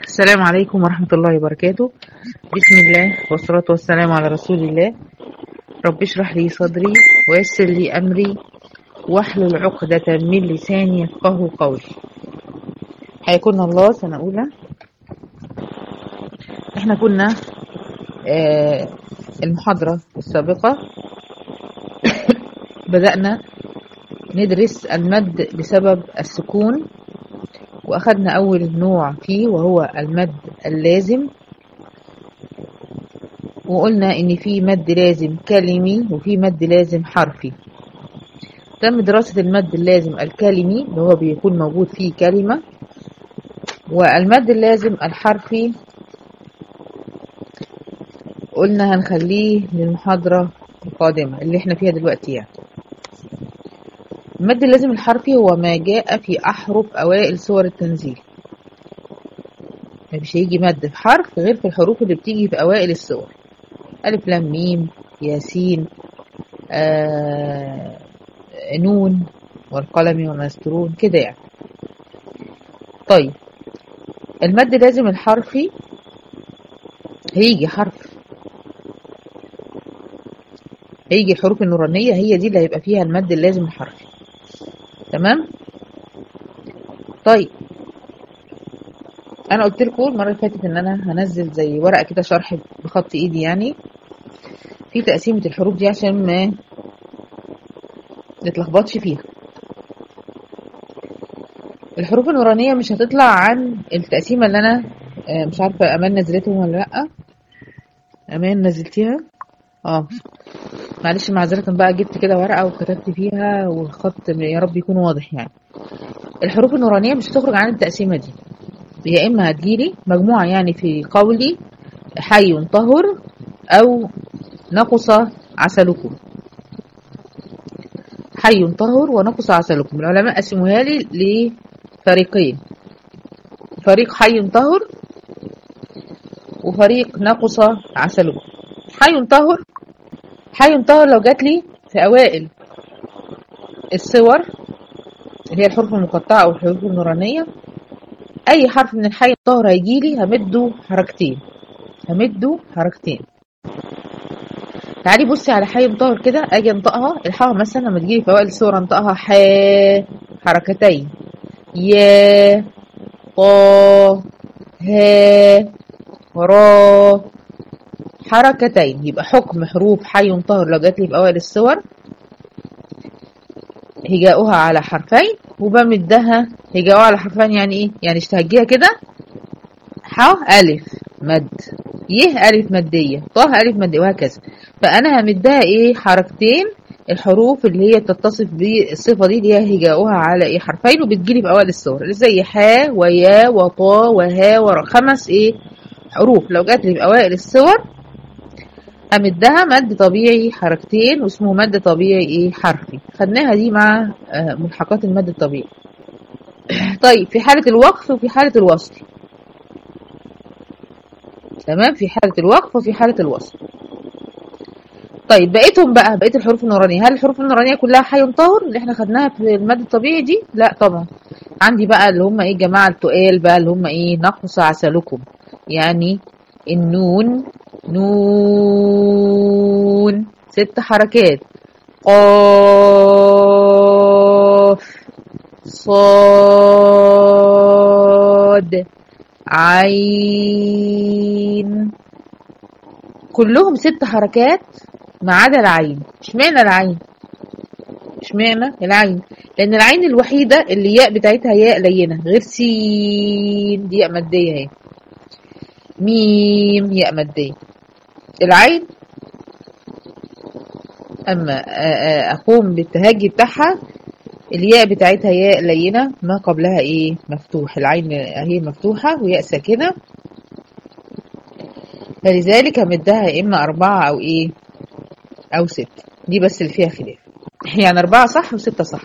السلام عليكم ورحمة الله وبركاته بسم الله والصلاة والسلام على رسول الله رب اشرح لي صدري ويسر لي أمري واحلل عقدة من لساني يفقه قولي حياكم الله سنة أولى احنا كنا آه المحاضرة السابقة بدأنا ندرس المد بسبب السكون وأخذنا أول نوع فيه وهو المد اللازم وقلنا إن في مد لازم كلمي وفي مد لازم حرفي تم دراسة المد اللازم الكلمي اللي هو بيكون موجود فيه كلمة والمد اللازم الحرفي قلنا هنخليه للمحاضرة القادمة اللي احنا فيها دلوقتي يعني المد اللازم الحرفي هو ما جاء في أحرف أوائل سور التنزيل مش هيجي مد في حرف غير في الحروف اللي بتيجي في أوائل السور ألف لام ميم ياسين آه نون والقلم وما يسطرون كده يعني طيب المد لازم الحرفي هيجي حرف هيجي الحروف النورانية هي دي اللي هيبقى فيها المد اللازم الحرفي تمام طيب انا قلت لكم المره اللي فاتت ان انا هنزل زي ورقه كده شرح بخط ايدي يعني في تقسيمه الحروف دي عشان ما نتلخبطش فيها الحروف النورانيه مش هتطلع عن التقسيمه اللي انا مش عارفه امان نزلتهم ولا لا امان نزلتيها اه معلش معذرة بقى جبت كده ورقة وكتبت فيها والخط يا رب يكون واضح يعني الحروف النورانية مش هتخرج عن التقسيمة دي يا إما هتجيلي مجموعة يعني في قولي حي طهر أو نقص عسلكم حي طهر ونقص عسلكم العلماء قسموها لي لفريقين فريق حي طهر وفريق نقص عسلكم حي طهر حي طاهر لو جات لي في اوائل الصور اللي هي الحروف المقطعه او الحروف النورانيه اي حرف من الحي الطاهر هيجي لي همده حركتين همده حركتين تعالي بصي على حي طاهر كده اجي انطقها الحاء مثلا لما تجيلي في اوائل الصور انطقها ح حركتين يا طا ها را حركتين يبقى حكم حروف حي طاهر لو جات لي في اوائل الصور هجاؤها على حرفين وبمدها هجاؤها على حرفين يعني ايه يعني اشتهجيها كده ح الف مد يه الف ماديه طه الف ماديه وهكذا فانا همدها ايه حركتين الحروف اللي هي تتصف بالصفه دي اللي هي هجاؤها على ايه حرفين وبتجيلي في اوائل الصور اللي زي ح ويا وطا وها ورا خمس ايه حروف لو جات لي في اوائل الصور امدها مد طبيعي حركتين واسمه مد طبيعي ايه حرفي خدناها دي مع ملحقات المد الطبيعي طيب في حالة الوقف وفي حالة الوصل تمام في حالة الوقف وفي حالة الوصل طيب بقيتهم بقى بقيت الحروف النورانية هل الحروف النورانية كلها حي طاهر اللي احنا خدناها في المد الطبيعي دي لا طبعا عندي بقى اللي هم ايه جماعة التقال بقى اللي هم ايه نقص عسلكم يعني النون نون ست حركات قاف صاد عين كلهم ست حركات ما عدا العين اشمعنى العين اشمعنى العين لان العين الوحيده اللي ياء بتاعتها ياء لينه غير سين دي ياء ماديه اهي ميم ياء مادية العين أما أقوم بالتهجي بتاعها الياء بتاعتها ياء لينة ما قبلها إيه مفتوح العين هي مفتوحة وياء ساكنة فلذلك همدها يا إما أربعة أو إيه أو ستة دي بس اللي فيها خلاف يعني أربعة صح وستة صح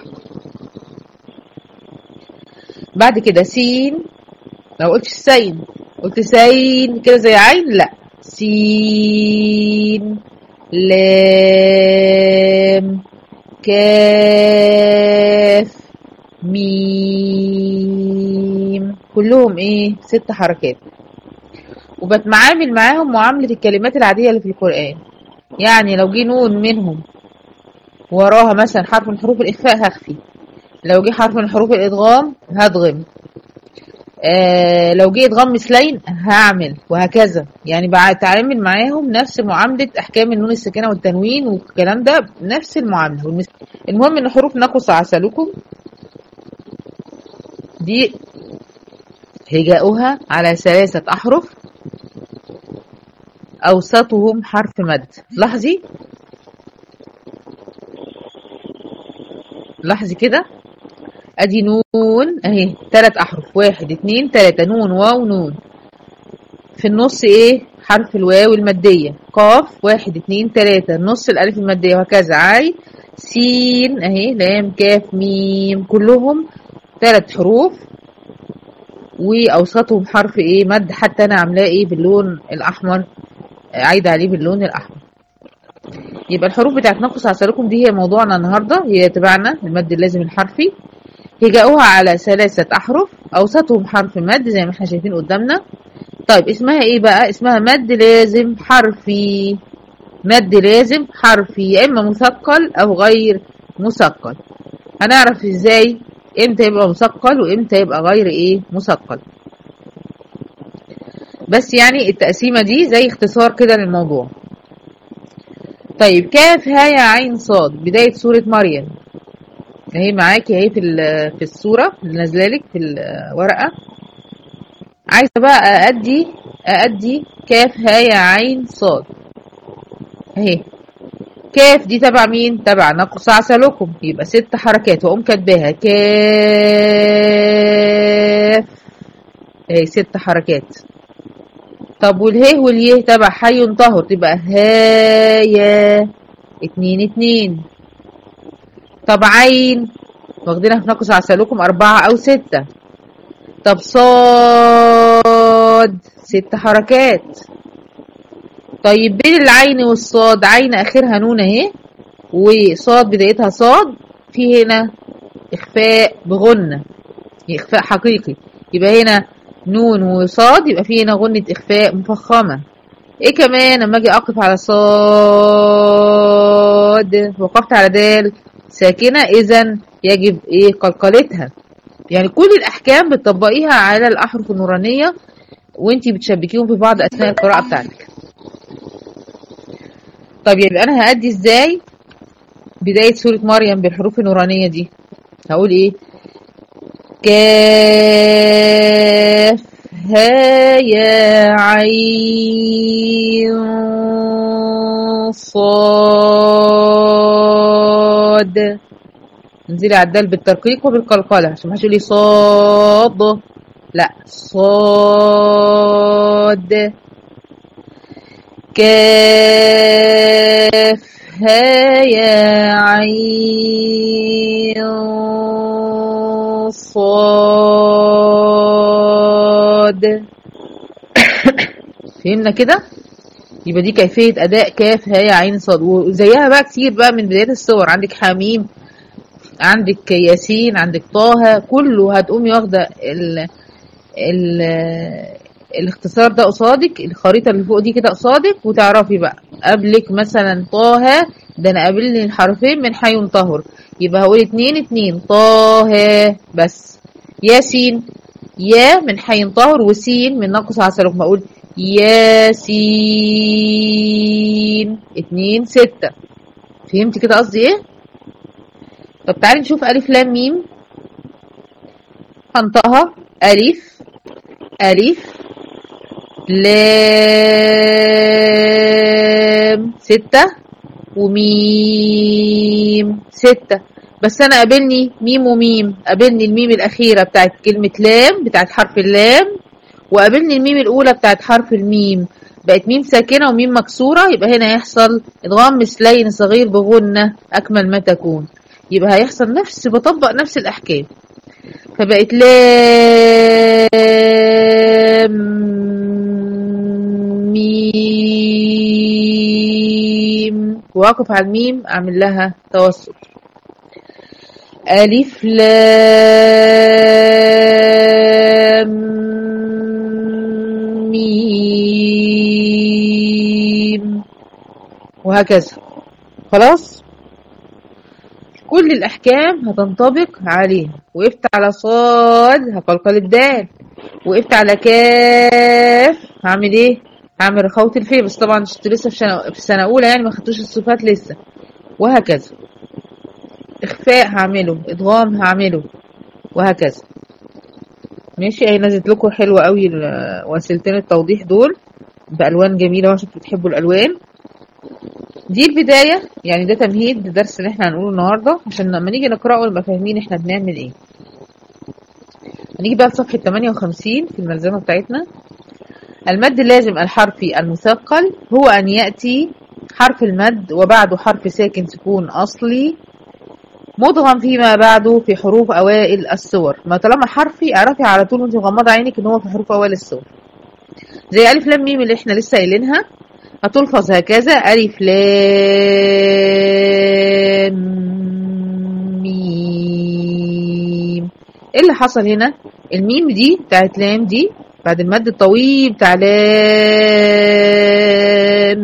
بعد كده سين لو قلت سين قلت سين كده زي عين لا سين لام كاف ميم كلهم ايه ست حركات وبتعامل معاهم معاملة الكلمات العادية اللي في القرآن يعني لو جه نون منهم وراها مثلا حرف من حروف الإخفاء هخفي لو جه حرف من حروف الإدغام هدغم آه لو جه إدغام مثلين هعمل وهكذا يعني بتعامل معاهم نفس معاملة أحكام النون الساكنة والتنوين والكلام ده نفس المعاملة والمس- المهم إن حروف نقص عسلكم دي هجاؤها على ثلاثة أحرف أوسطهم حرف مد لاحظي لاحظي كده ادي نون اهي تلات احرف واحد اتنين تلاتة نون واو نون في النص ايه حرف الواو المادية قاف واحد اتنين تلاتة نص الالف المادية وهكذا عين سين اهي لام كاف ميم كلهم تلات حروف واوسطهم حرف ايه مد حتى انا عاملاه ايه باللون الاحمر عايده عليه باللون الاحمر يبقى الحروف بتاعت نقص عسلكم دي هي موضوعنا النهارده هي تبعنا المد اللازم الحرفي هجاؤها على ثلاثة أحرف أوسطهم حرف مد زي ما احنا شايفين قدامنا طيب اسمها ايه بقى اسمها مد لازم حرفي مد لازم حرفي يا إما مثقل أو غير مثقل هنعرف ازاي امتى يبقى مثقل وامتى يبقى غير ايه مثقل بس يعني التقسيمة دي زي اختصار كده للموضوع طيب كاف ها يا عين صاد بداية سورة مريم اهي معاكي اهي في ال- في الصورة اللي نازله لك في الورقة عايزة بقى أأدي أأدي كاف ها يا عين صاد اهي كاف دي تبع مين؟ تبع نقص عسلكم يبقى ست حركات وأقوم كاتباها كاف اهي ست حركات طب والهيه واليه تبع حي طهر تبقى هايا اتنين اتنين طب عين واخدينها في نقص عسلكم أربعة أو ستة طب صاد ست حركات طيب بين العين والصاد عين آخرها نون أهي وصاد بدايتها صاد في هنا إخفاء بغنة إخفاء حقيقي يبقى هنا نون وصاد يبقى في هنا غنة إخفاء مفخمة ايه كمان لما اجي اقف على صاد وقفت على دال ساكنة اذا يجب ايه قلقلتها يعني كل الاحكام بتطبقيها على الاحرف النورانية وانتي بتشبكيهم في بعض اثناء القراءة بتاعتك طب يبقى انا هأدي ازاي بداية سورة مريم بالحروف النورانية دي هقول ايه كاف ها يا عين صاد انزلي على الدال بالترقيق وبالقلقلة عشان ما يقول لي صاد لا صاد كاف ها يا عين صاد فهمنا كده يبقى دي كيفية أداء كاف ها يا عين صاد وزيها بقى كتير بقى من بداية الصور عندك حميم عندك ياسين عندك طه كله هتقومي واخدة ال ال الاختصار ده قصادك الخريطة اللي فوق دي كده قصادك وتعرفي بقى قبلك مثلا طه ده انا قابلني الحرفين من حي طهر يبقى هقول اتنين اتنين طه بس ياسين يا من حي طهر وسين من نقص عسلك بقول ياسين اتنين ستة فهمتي كده قصدي ايه طب تعالي نشوف ألف لام ميم هنطقها ألف ألف لام ستة وميم ستة بس أنا قابلني ميم وميم قابلني الميم الأخيرة بتاعت كلمة لام بتاعت حرف اللام وقابلني الميم الأولى بتاعت حرف الميم بقت ميم ساكنة وميم مكسورة يبقى هنا يحصل إدغام مثلين صغير بغنة أكمل ما تكون يبقى هيحصل نفس بطبق نفس الأحكام فبقت لام ميم واقف على الميم أعمل لها توسط ألف لام ميم وهكذا خلاص كل الأحكام هتنطبق عليه وقفت على صاد هقلقل الدال وقفت على كاف هعمل ايه هعمل رخاوة الفي بس طبعا انتوا لسه في سنة, في سنة أولى يعني ما خدتوش الصفات لسه وهكذا إخفاء هعمله إدغام هعمله وهكذا ماشي اهي نزلت لكم حلوة قوي ال- وسيلتين التوضيح دول بألوان جميلة عشان بتحبوا الألوان دي البداية يعني ده تمهيد للدرس اللي احنا هنقوله النهاردة عشان لما نيجي نقرأه نبقى فاهمين احنا بنعمل ايه هنيجي بقى لصفحة 58 في الملزمة بتاعتنا المد اللازم الحرفي المثقل هو أن يأتي حرف المد وبعده حرف ساكن سكون أصلي مدغم فيما بعده في حروف أوائل السور ما طالما حرفي اعرفي على طول وانت مغمضة عينك ان هو في حروف أوائل السور زي ألف لام ميم اللي احنا لسه قايلينها هتلفظ هكذا ألف لام ميم ايه اللي حصل هنا الميم دي بتاعت لام دي بعد المد الطويل بتاع لام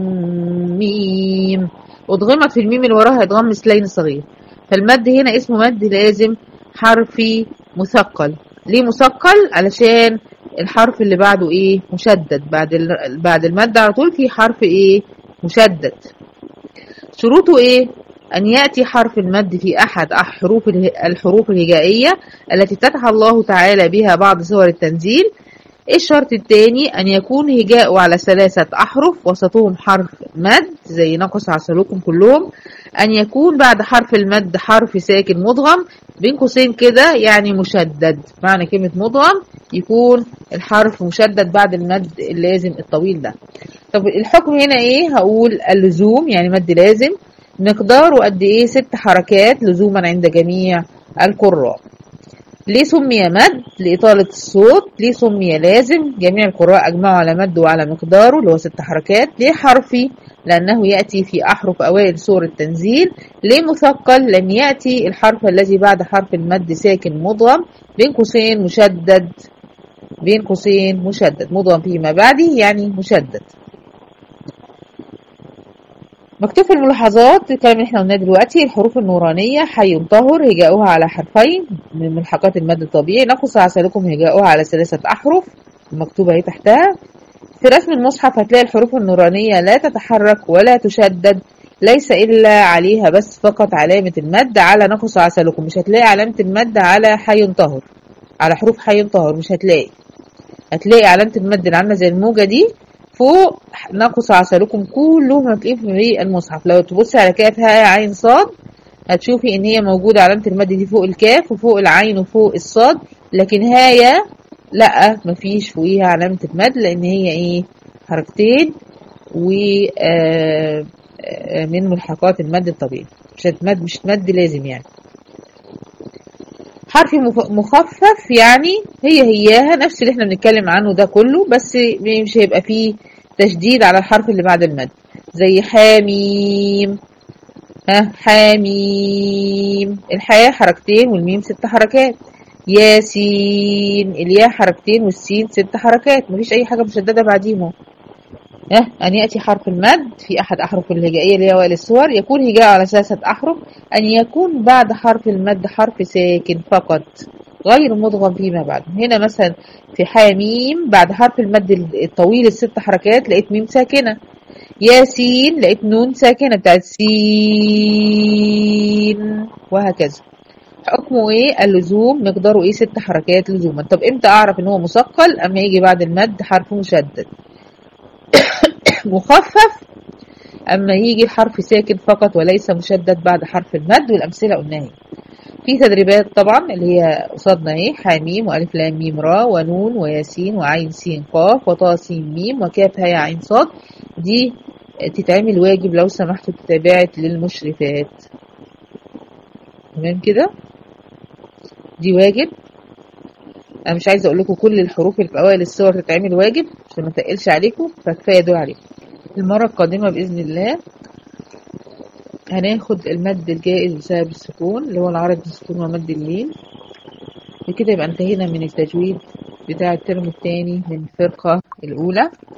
ميم ادغمت في الميم اللي وراها ادغام مثلين صغير فالمد هنا اسمه مد لازم حرفي مثقل ليه مثقل علشان الحرف اللي بعده ايه مشدد بعد ال... بعد المد على طول في حرف ايه مشدد شروطه ايه أن يأتي حرف المد في أحد حروف الحروف الهجائية التي افتتح الله تعالى بها بعض سور التنزيل الشرط الثاني أن يكون هجاء على ثلاثة أحرف وسطهم حرف مد زي نقص عسلكم كلهم أن يكون بعد حرف المد حرف ساكن مدغم بين قوسين كده يعني مشدد معنى كلمة مدغم يكون الحرف مشدد بعد المد اللازم الطويل ده طب الحكم هنا ايه هقول اللزوم يعني مد لازم مقداره قد ايه ست حركات لزوما عند جميع القراء ليه سمي مد لإطالة الصوت ليه سمي لازم جميع القراء أجمعوا على مد وعلى مقداره اللي هو ست حركات ليه حرفي لأنه يأتي في أحرف أوائل سور التنزيل ليه مثقل لأن يأتي الحرف الذي بعد حرف المد ساكن مضغم بين قوسين مشدد بين قوسين مشدد مضغم فيما بعده يعني مشدد مكتوب في الملاحظات الكلام اللي احنا قلناه دلوقتي الحروف النورانية حي طهر هجاؤها على حرفين من ملحقات المد الطبيعي نقص عسلكم هجاؤها على ثلاثة أحرف مكتوبة اهي تحتها في رسم المصحف هتلاقي الحروف النورانية لا تتحرك ولا تشدد ليس إلا عليها بس فقط علامة المد على نقص عسلكم مش هتلاقي علامة المد على حي طهر على حروف حي طهر مش هتلاقي هتلاقي علامة المد اللي عاملة زي الموجة دي فوق نقص عسلكم كلهم هتلاقيه في المصحف لو تبصي على كاف هاء عين صاد هتشوفي ان هي موجودة علامة المد دي فوق الكاف وفوق العين وفوق الصاد لكن هايا لا مفيش فوقيها علامة المد لان هي ايه حركتين و من ملحقات المد الطبيعي مش هتمد مش تمد لازم يعني حرف مخفف يعني هي هياها نفس اللي احنا بنتكلم عنه ده كله بس مش هيبقى فيه تشديد على الحرف اللي بعد المد زي حاميم ها حاميم الحاء حركتين والميم ست حركات ياسين الياء حركتين والسين ست حركات مفيش اي حاجه مشدده بعديهم اه أن يأتي حرف المد في أحد أحرف الهجائية اللي هي أوائل الصور يكون هجاء على ثلاثة أحرف أن يكون بعد حرف المد حرف ساكن فقط غير مدغم فيما بعد هنا مثلا في حاميم بعد حرف المد الطويل الست حركات لقيت ميم ساكنة ياسين لقيت نون ساكنة بتاعت سين وهكذا حكمه ايه اللزوم مقداره ايه ست حركات لزوما طب امتى اعرف ان هو مثقل اما يجي بعد المد حرف مشدد مخفف أما يجي الحرف ساكن فقط وليس مشدد بعد حرف المد والأمثلة قلناها في تدريبات طبعا اللي هي قصادنا ايه حاميم وألف لام ميم را ونون وياسين وعين سين قاف وطا سين ميم وكاف هاء عين صاد دي تتعمل واجب لو سمحتوا تتابعت للمشرفات تمام كده دي واجب انا مش عايزه اقول لكم كل الحروف اللي في اوائل السور تتعمل واجب عشان ما تقلش عليكم فكفايه دول عليكم المره القادمه باذن الله هناخد المد الجائز بسبب السكون اللي هو العرض السكون ومد اللين بكده يبقى انتهينا من التجويد بتاع الترم الثاني من الفرقة الأولى